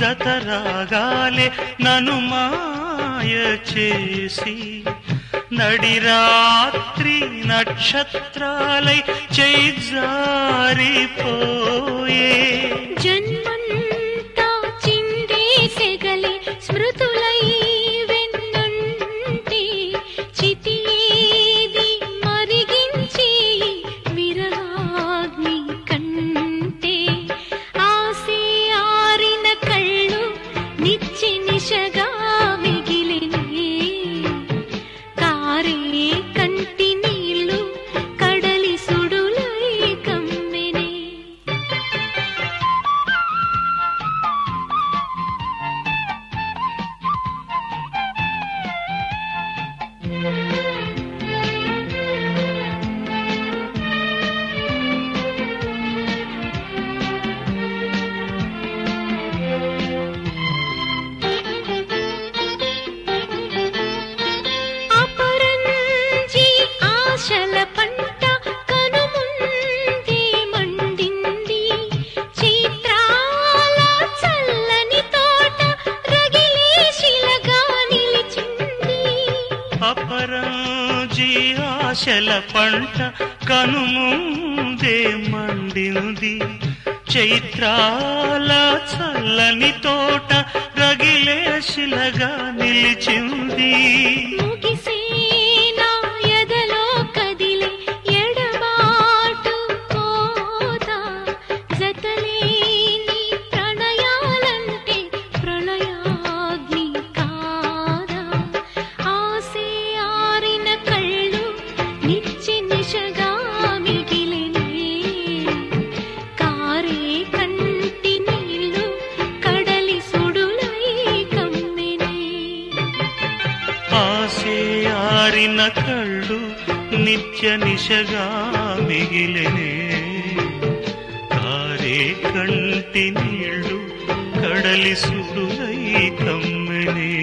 జతరాగాలే నను మాయ చేసి నడిరాత్రి నక్షత్రాలై చేజారిపోయే జన్మంతా చిందేసెగలి స్మృతులై వెన్నంటి చితియేది మరిగించి విరహాగ్ని కంటే ఆసే ఆరిన కళ్ళు నిచ్చి నిశగా మిగిలినే కారే కంటి నీళ్ళు కడలి సుడులై కమ్మెనే అపరంజి ఆశల పంట కనుముందే మండింది చైత్రాల చల్లని తోట రగిలే శిలగా నిలిచింది అపరాజీ ఆశల పంట కనుముందే మండింది చైత్రాల చల్లని తోట రగిలే శిలగా నిలిచింది ముగిసేనా ఎదలో కదిలే ఎడబాటు కోత జతలేని ప్రణయాలంటే ప్రళయాగ్ని కాదా ఆసే ఆరిన కళ్ళు నిచ్చి నిశగా మిగిలినే కారే కంటి నీళ్ళు కడలి సుడులై కమ్మెనే ఆసే ఆరిన కళ్ళు నిత్య నిశగా మిగిలినే కారే కంటి నీళ్ళు కడలి సుడులై కమ్మెనే